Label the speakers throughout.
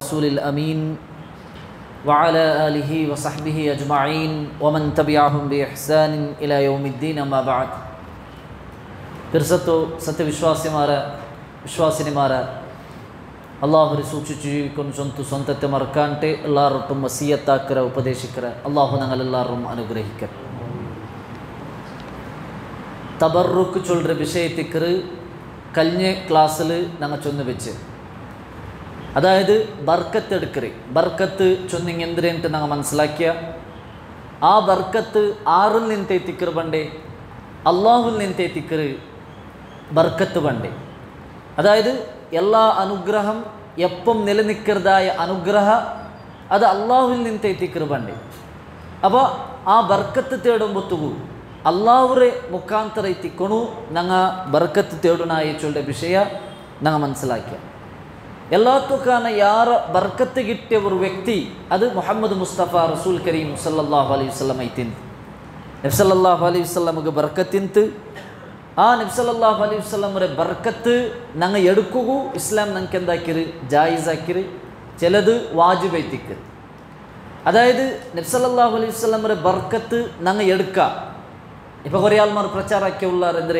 Speaker 1: رسول الأمين وعلى آله وصحبه أجمعين ومن تبعهم بإحسان إلى يوم الدين أما بعد ತಿರ್ಸತ್ತು ಸತ್ಯವಿಶ್ವಾಸಿಮಾರ ವಿಶ್ವಾಸಿನಿಮಾರ ಅಲ್ಲಾಹರಿ ಸೂಚಿಸಿ ಜೀವಿಕೊಂಡು ಸ್ವಂತ ಸ್ವಂತತೆ ಮറക്കാണ്ട് എല്ലാവരും വസീയത്താക്കര ഉപദേശിക്കര അള്ളാഹു ഞങ്ങളെല്ലാവരും അനുഗ്രഹിക്കര തബറുക്ക് ചൊല്ലുற വിഷയത്തിക്കറ് കഴിഞ്ഞ ക്ലാസ്സിൽ ഞങ്ങൾ ചൊന്ന് വെച്ച് അതായത് ബർക്കത്ത് എടുക്കറ് ബർക്കത്ത് ചൊന്നിങ് എന്തിനായിട്ട് ഞങ്ങൾ മനസ്സിലാക്കിയ ആ ബർക്കത്ത് ആറിൽ നിന്ന് എത്തിക്കറ് പണ്ടേ അള്ളാഹുൽ നിന്ന് എത്തിക്കറ് ബർക്കത്ത് പണ്ടേ അതായത് എല്ലാ അനുഗ്രഹം എപ്പം നിലനിൽക്കുന്നതായ അനുഗ്രഹ അത് അള്ളാഹുവിൽ നിന്ന് എത്തിക്കറ് പണ്ടേ അപ്പോൾ ആ ബർക്കത്ത് തേടുമ്പൊത്തുകൂ ಅಲ್ಲಾವ್ರೆ ಮುಖಾಂತರ ಎತ್ತಿಕೊಂಡು ನಂಗ ಬರ್ಕತ್ ತೇಡುನಾಯಿ ಚೊಲ್ಲೆ ವಿಷಯ ನಂಗೆ ಮನಸ್ಸಿಲಾಕ್ಯ ಎಲ್ಲತ್ತೂ ಕಾರಣ ಯಾರ ಬರ್ಕತ್ತಿಗಿಟ್ಟೆ ಒಂದು ವ್ಯಕ್ತಿ ಅದು ಮೊಹಮ್ಮದ್ ಮುಸ್ತಫಾ ರಸೂಲ್ ಕರೀಂ ಸಲ್ಲಲ್ಲಾಹು ಅಲೈಹಿ ವಸಲ್ಲಂ ಐತಿನ್ ನಬ್ಸಲ್ಲಾಹು ಅಲೈಹಿ ವಸಲ್ಲಮ್ಗೆ ಬರ್ಕತ್ತಿಂತು ആ നബ്സല്ലാഹു അലൈഹി വസ്ലമറെ ബർക്കത്ത് ഞങ്ങൾ എടുക്കുകൂ ഇസ്ലാം ഞങ്ങൾക്ക് എന്താക്കിയത് ജായിസ് ആക്കിയത് ചിലത് വാജിബൈത്തിക്ക് അതായത് നബ്സല്ലാഹു അലൈഹി വസ്ലമറെ ബർക്കത്ത് ഞങ്ങൾ എടുക്കുക ഇപ്പോൾ കുറേ ആൾമാർ പ്രಚಾರಕ್ಕೆയുള്ളാർ ಎಂದರೆ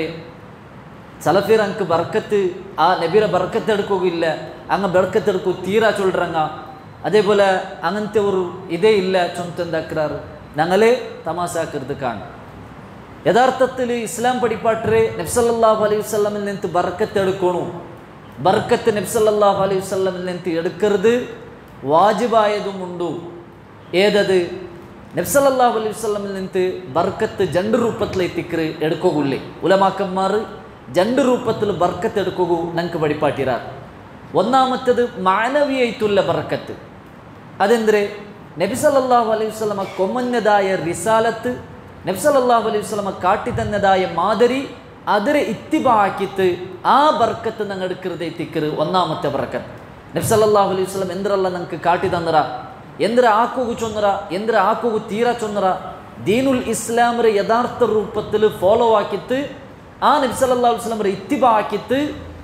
Speaker 1: സലഫീർ അങ്ക് ബർക്കത്ത് ആ നബിയുടെ ബർക്കത്ത് എടുക്കുകയില്ല അങ്ങ് ബർക്കത്ത് എടുക്കൂ തീരാ ചൊല്ലുറങ്ങ അതേപോലെ അങ്ങനത്തെ ഒരു ഇതേ ഇല്ല ചൊന്ത എന്താക്കാറ് ഞങ്ങളെ തമാശാക്കരുത് കാണും യഥാർത്ഥത്തിൽ ഇസ്ലാം പഠിപ്പാട്ടരെ നബ്സല്ലാഹു അലൈഹി വസ്ലമിൽ നിന്ന് ബർക്കത്ത് എടുക്കണു ബർക്കത്ത് നബ്സല്ലാഹു അലൈഹി വസ്ലമിൽ നിന്ന് എടുക്കരുത് വാജിബായതുമുണ്ടു ഏതത് നബ്സല്ലാഹു അലൈഹി വസ്ലമിൽ നിന്ന് ബർക്കത്ത് ജണ്ട് രൂപത്തിൽ എത്തിക്കറ് എടുക്കുകയില്ലേ ഉലമാക്കന്മാർ ജണ്ട് രൂപത്തിൽ ബർക്കത്ത് എടുക്കുകൂ ഞങ്ങൾക്ക് പഠിപ്പാട്ടിറാർ ഒന്നാമത്തത് മാനവീയായിട്ടുള്ള ബർക്കത്ത് അതെന്തരെ നബിസല്ലാഹു അലൈഹി വസ്ലമ കൊമഞ്ഞതായ റിസാലത്ത് നബ്സല്ലാഹു അലൈഹി വസ്ലമ കാട്ടിത്തന്നതായ മാതിരി അതിരെ ഇത്തിബാക്കിത്ത് ആ ബർക്കത്ത് ഞങ്ങൾ എടുക്കരുത് എത്തിക്കറ് ഒന്നാമത്തെ ബർക്കത്ത് നബ്സല്ലാഹു അലൈഹി വസ്ലം എന്തിരല്ല ഞങ്ങൾക്ക് കാട്ടി തന്നറ എന്തിര ആക്കുകു ചൊന്നറ എന്തിര ആക്കുകു തീര ചൊന്നറ ദീനുൽ ഇസ്ലാമിറെ യഥാർത്ഥ രൂപത്തിൽ ഫോളോ ആക്കിത്ത് ആ നബ്സല്ലാ വസ്ലമറെ ഇത്തിബാക്കിത്ത്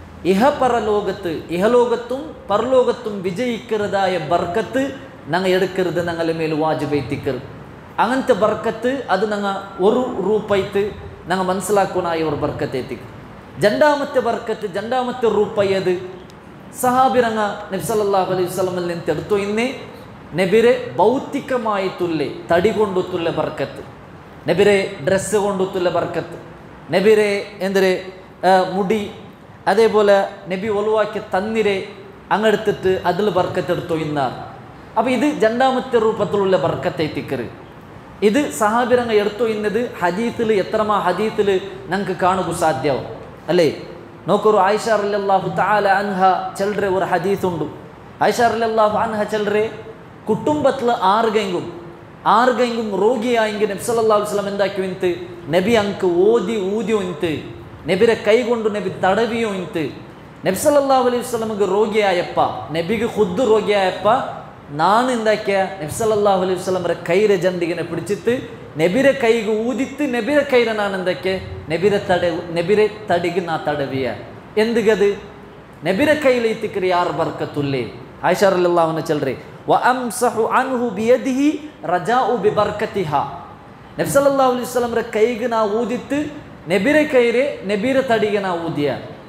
Speaker 1: ഇഹപരലോകത്ത് ഇഹലോകത്തും പരലോകത്തും വിജയിക്കുന്നതായ ബർക്കത്ത് ഞങ്ങൾ എടുക്കരുത് ഞങ്ങളുടെ മേൽ വാജിബൈത്തിക്കരുത് അങ്ങനത്തെ ബർക്കത്ത് അത് ഞങ്ങൾ ഒരു ರೂಪೈತು ഞങ്ങൾ മനസ്സിലാക്കണായ ഒരു ബർക്കത്ത് എത്തിക്കും രണ്ടാമത്തെ ബർക്കത്ത് രണ്ടാമത്തെ ರೂಪಾയത് സഹാബിറങ്ങ നബ്സല്ലാഹു അലൈഹി വസ്ലമിൽ നിന്ന് എടുത്തു ഇന്നേ നബിരെ ഭൗതികമായിട്ടുള്ള തടി കൊണ്ടുത്തുള്ള ബർക്കത്ത് നബിരെ ഡ്രസ്സ് കൊണ്ടുത്തുള്ള ബർക്കത്ത് നബിരെ എന്തൊരു മുടി അതേപോലെ നബി ഒലുവാക്കിയ തന്നിരെ അങ്ങെടുത്തിട്ട് അതിൽ ബർക്കത്ത് എടുത്തു ഇന്നാർ അപ്പോൾ ഇത് രണ്ടാമത്തെ രൂപത്തിലുള്ള ബർക്കത്തെ എത്തിക്കറ് ഇത് സഹാബിരങ്ങ എടുത്തു ഇന്നത് ഹദീത്തിൽ എത്രമാ ഹദീത്തിൽ ഞങ്ങൾക്ക് കാണുക സാധ്യവും അല്ലേ നോക്കൊരു ആയിഷ അല്ലാഹു താല അൻഹ ചെല്ലറെ ഒരു ഹദീസ് ഉണ്ട് ആയിഷ അല്ലാഹു അൻഹ ചെല്ലറെ കുടുംബത്തിൽ ആറുകെങ്കും ആറുകെങ്കും ರೋಗಿಯಾയെങ്കിൽ നബ്സല്ലാ വസ്ലം എന്താക്കി ಇಂತು നബി ಅಂಕ್ ಓದಿ ಊದಿ ಇಂತು നബിരെ കൈകൊണ്ട് നബി തടവിയോ ಇಂತು നബ്സല്ലാ അലൈഹി വസ്ലമക്ക് ರೋಗಿಯಾಯಪ್ಪ നബിക്ക് ഖുദ് ರೋಗಿಯಾಯಪ್ಪ ನಾನು എന്താക്കിയ നബ്സല്ലാഹു അലൈഹി വസ്ലമരെ കൈരെ ജണ്ടിങ്ങനെ പിടിച്ചിട്ട് നബിരെ കൈಗೆ ഊതിത്ത് നബിരെ കൈരെ ನಾನು എന്താക്കിയ നബിരെ തട നബിരെ തടിಗೆ ನಾ ತಡವಿಯ ಎಂದಿಗದು ನಬಿರೆ ಕೈಲಿ ಇತ್ತಿಕ್ರಿ ಯಾರು ಬರ್ಕತ್ತುಲ್ಲೇ ಆಯ್ಷಾರಲ್ಲಾವನ್ನ ಚಲ್ರಿ ವ ಅಂಸಹು ಅನ್ಹು ಬಿಯದಿಹಿ ರಜಾഉ ಬಿ ಬರ್ಕತಿಹ ನಬ್ಸಲ್ಲಾ ಅಲೈಹಿ ವಸಲ್ಲಮರ ಕೈಗೆ ನಾ ಊದಿತ್ತು ನಬಿರೆ ಕೈರೆ ನಬಿರ ತಡಿಗೆ ನಾ ಊದಿಯ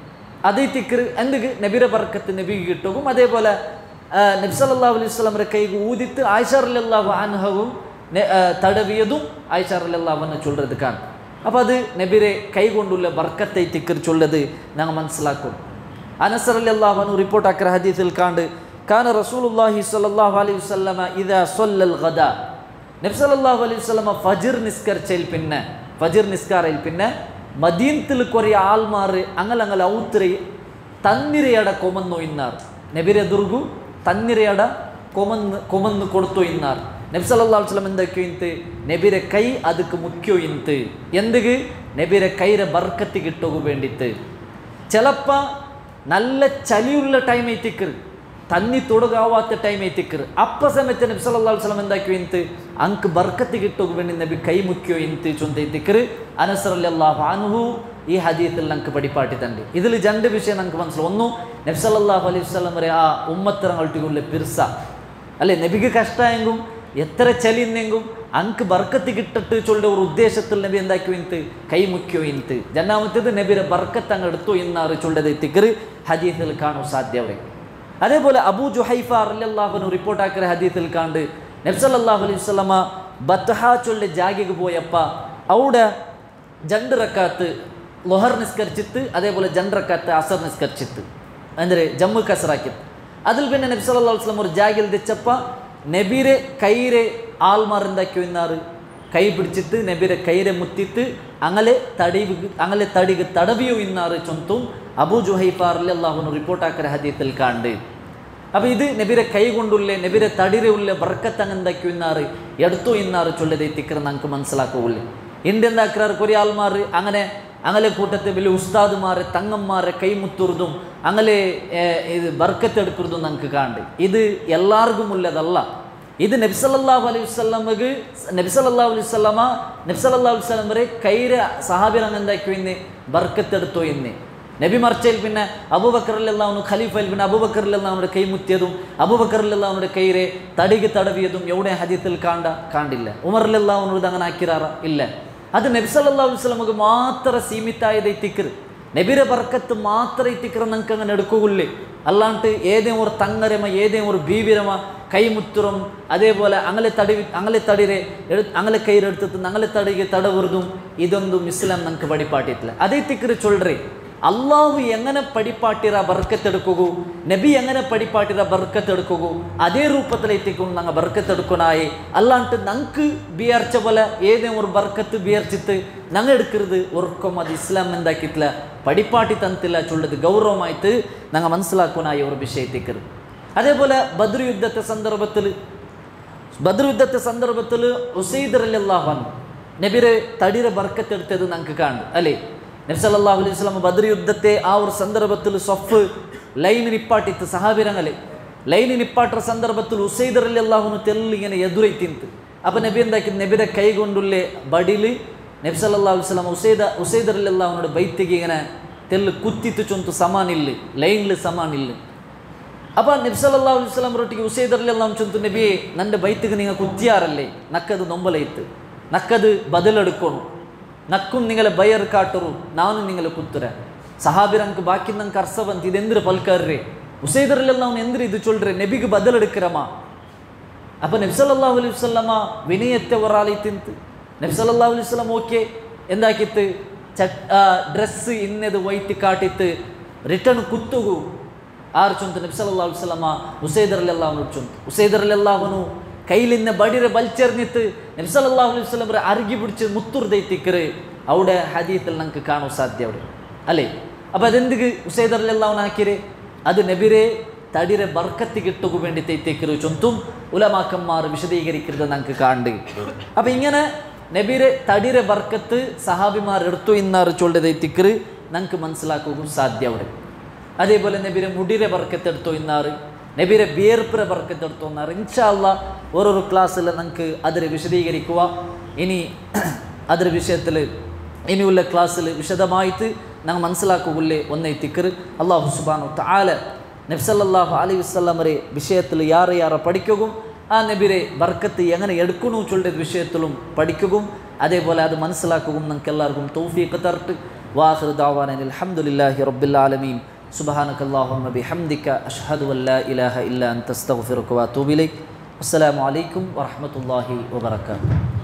Speaker 1: അതേ തിക്കറ് എന്ത് നബിരെ ബർക്കത്ത് നബിക്ക് കിട്ടും അതേപോലെ നബ്സല്ലാ അലൈഹി വസ്ലമരെ കൈക്ക് ഊതിത്ത് ആയിഷാറില്ലാഹു അൻഹവും തടവിയതും ആയിഷാറില്ലാഹുന്ന് ചൊല്ലുறது കാണും അപ്പോൾ അത് നബിരെ കൈ കൊണ്ടുള്ള ബർക്കത്തെ തിക്കർ ചൊല്ലത് ഞങ്ങൾ മനസ്സിലാക്കും അനസറല്ലാഹു റിപ്പോർട്ട് ആക്കിയ ഹദീസിൽ കാണ്ട് കാന റസൂലുള്ളാഹി സ്വല്ലല്ലാഹു അലൈഹി വസല്ലമ ഇദാ സ്വല്ലൽ ഗദ നബി സല്ലല്ലാഹു അലൈഹി വസല്ലമ ഫജ്ർ നിസ്കരിച്ചതിൽ പിന്നെ ഫജ്ർ നിസ്കാരയിൽ പിന്നെ മദീനത്തിൽ കുറേ ആൾമാർ അങ്ങലങ്ങല ഔത്രി തന്നിരയട കൊമന്നു ഇന്നാർ നബിരെದುರ್ಗು തന്നിരയട കൊമന്ന് കൊമന്ന് കൊടുത്തു ഇന്നാർ നബി സല്ലല്ലാഹു അലൈഹി വസല്ലം എന്തൊക്കെ ಇಂತು നബിരെ ಕೈ ಅದಕ್ಕೆ ಮುಖ್ಯ ಇಂತು ಎಂದಿಗೆ നബിരെ കൈരെ ബർക്കത്ത് കിട്ടുക വേണ്ടിയിട്ട് ചിലപ്പോൾ നല്ല ചലിയുള്ള ടൈം എത്തിക്കറ് തന്നി തൊടുകാവാത്ത ടൈം എത്തിക്കറ് അപ്പ സമയത്ത് നബി സല്ലല്ലാഹു അലൈഹി വസല്ലം എന്താക്കിയോ ಇಂತು ಅಂಕ್ ಬರ್ಕತ್ ಗಿಟ್ಟೋಗ ಬೇണ്ടി ನಬಿ ಕೈ ಮುಖ್ಯೋ ಇಂತು ಚೊಂತ ಎತ್ತಿಕ್ಕರು ಅನಸ್ ರಲಿಯಲ್ಲಾಹು ಅನ್ಹು ഈ ഹദീത്തിൽ നമുക്ക് പഠിപ്പാട്ടി തന്നെ ഇതിൽ രണ്ട് വിഷയം നമുക്ക് മനസ്സിലാവും ഒന്നു നബ്സല്ലാഹു അലൈഹി വസ്ലം വരെ ആ ഉമ്മത്തറങ്ങൾട്ടിക്കുള്ള പിർസ അല്ലെ നബിക്ക് കഷ്ടമായെങ്കും എത്ര ചലിന്നെങ്കും ಅಂಕ್ ಬರ್ಕತ್ ಗಿಟ್ಟಟ್ಟು ಚೊಲ್ಲೆ ಅವ್ರ ಉದ್ದೇಶത്തിൽ ನಬಿ ಎಂದಾಕಿ ಇಂತು ಕೈ ಮುಖ್ಯೋ ಇಂತು ಜನ್ನಾಮತ್ತದು ನಬಿರ ಬರ್ಕತ್ ಅಂಗ എടുത്തു എന്നാറ് ചൊല്ലത് തിക്കറ് ഹദീസിൽ കാണും സാധ്യവരെ അതേപോലെ അബൂ ജുഹൈഫ അറല്ലാഹുനു റിപ്പോർട്ട് ആക്കിയ ഹദീസിൽ കാണ്ട് നബ്സല്ലാഹു അലൈഹി വസല്ലമ ബത്തഹ ചൊല്ലെ ജാഗിക്ക് പോയപ്പ അവിടെ രണ്ട് റക്കാത്ത് ലൊഹർ നിസ്കരിച്ചിട്ട് അതേപോലെ രണ്ട് റക്കാത്ത് അസർ നിസ്കരിച്ചിട്ട് ಅಂದರೆ ಜಮ್ಮು ಕಸರಾಕಿತ್ತು അതിൽ പിന്നെ നബി സല്ലല്ലാഹു അലൈഹി വസല്ലം ഒരു ജാഗിൽ തെച്ചപ്പ നബിരെ കൈരെ ആൾമാരെന്താക്കി എന്നാറ് കൈ പിടിച്ചിട്ട് നബിരെ കൈരെ മുത്തിട്ട് അങ്ങനെ തടിവ് അങ്ങനെ തടിക്ക് തടവിയോ ഇന്നാറ് ചൊന്തും അബൂ ജുഹൈഫാർ അള്ളാഹുന് റിപ്പോർട്ടാക്കിയ ഹദീത്തിൽ കാണ്ട് അപ്പോൾ ഇത് നബിരെ കൈ കൊണ്ടുള്ളേ നബിരെ തടിരെ ഉള്ള ബർക്കത്ത് അങ്ങ് എന്താക്കി ഇന്നാറ് എടുത്തു ഇന്നാറ് ചൊല്ലത് തിക്കറ് നമുക്ക് മനസ്സിലാക്കൂല്ലേ ഇന്ത്യ എന്താക്കാറ് കുറേ ആൾമാർ അങ്ങനെ അങ്ങനെ കൂട്ടത്തിൽ വലിയ ഉസ്താദുമാരെ തങ്ങന്മാരെ കൈമുത്തുറുതും അങ്ങനെ ഇത് ബർക്കത്തെടുക്കുന്നതും നമുക്ക് കാണുണ്ട് ഇത് എല്ലാവർക്കും ഉള്ളതല്ല ഇത് നബ്സല്ലാഹു അലൈഹി വസ്ലമക്ക് നബ്സല്ലാഹു അലൈഹി വസ്ലമ നബ്സല്ലാഹു അലൈഹി വസ്ലം വരെ കൈര സഹാബിർ അങ്ങ് എന്താക്കി ഇന്ന് ബർക്കത്തെടുത്തു ഇന്ന് നബി മർച്ചയിൽ പിന്നെ അബൂബക്കറിലെല്ലാവನು ഖലീഫയിൽ പിന്നെ അബൂബക്കറിലെല്ലാവനുടെ കൈ മുത്തിയതും അബൂബക്കറിലെല്ലാവനുടെ കൈരെ തടിക്ക് തടവിയതും എവിടെ ഹദീത്തിൽ കാണ്ട കാണ്ടില്ല ഉമറിലെല്ലാവനോട് അങ്ങനെ ആക്കിറാറ ഇല്ല അത് നബി സല്ലല്ലാഹു അലൈഹി വസല്ലമക്ക് മാത്രം സീമിതായത് ഇത്തിക്കർ നബിരെ ബർക്കത്ത് മാത്രം ഇത്തിക്കർ നമുക്ക് അങ്ങനെ എടുക്കുകയില്ലേ അല്ലാണ്ട് ഏതേം ഒരു തങ്ങരമ ഏതേം ഒരു ബീവിരമ കൈമുത്തുറും അതേപോലെ അങ്ങനെ തടി അങ്ങനെ തടിരെ എടു അങ്ങനെ കൈരെടുത്തിട്ട് അങ്ങനെ തടിಗೆ തടവുറതും ഇതൊന്നും ഇസ്ലാം നമുക്ക് പഠിപ്പാട്ടിയിട്ടില്ല അതേ തിക്കറ് ചൊല്ലറേ അള്ളാഹു എങ്ങനെ പടിപ്പാട്ടിರ ബർക്കത്തെടുക്കുകൂ നബി എങ്ങനെ പടിപ്പാട്ടിರ ബർക്കത്തെടുക്കുകൂ അതേ രൂപത്തിലെത്തിക്കും ഞങ്ങൾ ബർക്കത്തെടുക്കണായി അല്ലാണ്ട് ഞങ്ങൾക്ക് ബിയർച്ച പോലെ ഏതേ ഒരു ബർക്കത്ത് ബിയർച്ചിട്ട് ഞങ്ങൾ എടുക്കരുത് ഒർക്കും അത് ഇസ്ലാം എന്താക്കിയിട്ടില്ല പടിപ്പാട്ടി തന്നില്ല ചൊല്ലത് ഗൗരവമായിട്ട് ഞങ്ങൾ മനസ്സിലാക്കാനായി ഒരു വിഷയത്തേക്കരുത് അതേപോലെ ബദ്ര യുദ്ധത്തെ സന്ദർഭത്തിൽ ബദ്ര യുദ്ധത്തെ സന്ദർഭത്തിൽ ഉസൈദറല്ലാഹൻ നബിരെ തടിരെ ബർക്കത്തെടുത്തത് ഞങ്ങൾക്ക് കാണും അല്ലേ നബി സല്ലല്ലാഹു അലൈഹി വസല്ലം ബദ്ർ യുദ്ധത്തെ ആ ഒരു സന്ദർഭത്തിൽ സൊഫ് ലൈൻ നിപ്പാട്ടിತ್ತು സഹാബിരങ്ങളെ ലൈൻ ನಿಪ್ಪಾಟರ ಸಂದರ್ಭത്തിൽ ಉಸೈದರಲ್ಲಿ ಅಲ್ಲಾಹುನು ತೆಲ್ಲಿങ്ങനെ ಎದುರೈತಿಂತು ಅಪ್ಪ ನಬಿ ಎಂದಾಕಿ ನಬಿರ ಕೈಗೊಂಡುಳ್ಳೆ ಬಡಿಲಿ നബി സല്ലല്ലാഹു അലൈഹി വസല്ലം ഉസൈദ ഉസൈദറിൽ അള്ളാഹുനോട് ബൈത്തിക്ക് ഇങ്ങനെ തെല്ല് കുത്തിത്ത് ചൊന്തു സമാനില്ല ലൈനിൽ സമാനില്ല അപ്പോൾ നബി സല്ലല്ലാഹു അലൈഹി വസല്ലം ರೊಟ್ಟಿಗೆ ಉಸೈದರಲ್ಲಿ ಅಲ್ಲಾಹ್ ಚೊಂತು ನಬಿಯೇ ನನ್ನ ಬೈತಿಗೆ നിങ്ങൾ കുത്തിയാറല്ലേ നക്കത് നൊമ്പലൈത്ത് നക്കത് ബദലെടുക്കണം ನಕ್ಕುಂ ನಿಂಗಲ ಬಯರ್ ಕಾಟರು ನಾನು ನಿಂಗಲ ಕುತ್ತುರ ಸಹಾಬಿರಂಕ್ ಬಾಕಿ ನಂಗೆ ಅರ್ಸ ಬಂತು ಇದೆಂದ್ರೆ ಪಲ್ಕರ್ರಿ ಉಸೈದರಲ್ಲೆಲ್ಲ ಅವನು ಎಂದ್ರೆ ಇದು ಚೊಲ್ರೆ ನೆಬಿಗೆ ಬದಲೆಡುக்கிறಮ ಅಪ್ಪ ನಬ್ಸಲಲ್ಲಾಹು ಅಲೈಹಿ ವಸಲ್ಲಮ ವಿನಯತ್ತೆ ಒರಾಲೈತಿಂತು നബ്സല്ലാ അലൈഹി സ്വലം ഓക്കെ എന്താക്കിത്ത് ചട്ട് ഡ്രസ്സ് ഇന്നത് വൈറ്റ് കാട്ടിത്ത് റിട്ടേൺ കുത്തുകു ಆರು ಚೊಂತು ನಬ್ಸಲ್ಲಾ ವಸಲಮ ಉಸೈದರಲ್ಲೆಲ್ಲಾವನು ಚೊಂತು ಉಸೈದರಲ್ಲೆಲ್ಲಾವನು ಕೈಲಿಂದ ಬಡಿರೆ ಬಲ್ಚರ್ನಿತ್ತು ನಬ್ಸಲ್ಲಾ ಅಲೈಹಿ ವಸಲಮರ ಅರ್ಗಿ ಬಿಡಿച്ച് മുത്തുർദൈത്തിക്കറ് അവിടെ ഹദീത്തിൽ നമുക്ക് കാണാൻ സാധ്യ അവിടെ അല്ലേ അപ്പോൾ അതെന്തിക്ക് ഉസൈദറിലെല്ലാം ആക്കിയേ അത് നബിരെ തടിരെ ബർക്കത്ത് കിട്ടുക വേണ്ടി തൈത്തേക്കറ് ചൊന്തും ഉലമാക്കന്മാർ വിശദീകരിക്കുന്നത് നമുക്ക് കാണുണ്ട് അപ്പം ഇങ്ങനെ നബിരെ തടിരെ ബർക്കത്ത് സഹാബിമാർ എടുത്തു എന്നാറ് ചൊല്ലത് തിക്കറ് നമുക്ക് മനസ്സിലാക്കുകയും സാധ്യ അവിടെ അതേപോലെ നബിരെ മുടിരെ ബർക്കത്തെടുത്തു എന്നാറ് നബിരെ വിയർപ്പിരെ ബർക്കത്തെടുത്തു എന്നാറ് ഇൻഷാല്ല ഓരോരോ ക്ലാസ്സിൽ നമുക്ക് അതിൽ വിശദീകരിക്കുക ഇനി അതിರ വിഷയത്തിൽ ഇനിയുള്ള ക്ലാസ്സിൽ വിശദമായിട്ട് ഞങ്ങൾ മനസ്സിലാക്കുകയില്ലേ ഒന്നേ തിക്കറ് അള്ളാഹു സുബാനു താല നബ്സല്ലാഹു അലൈഹി വസ്ലമരെ വിഷയത്തിൽ യാറെ യാറെ പഠിക്കുകയും ആ നബിരെ ബർക്കത്ത് എങ്ങനെ എടുക്കണു ചൊല്ലിയ വിഷയത്തിലും പഠിക്കുകയും അതേപോലെ അത് മനസ്സിലാക്കുകയും നമുക്ക് എല്ലാവർക്കും തൗഫീഖ് തരട്ട് വാഹിർ ദാവാൻ അലഹമുല്ലാഹി റബ്ബുല്ലാലമീൻ سبحانك اللهم بحمدك أشهد أن لا إله إلا أنت استغفرك وأتوب إليك السلام عليكم ورحمة الله وبركاته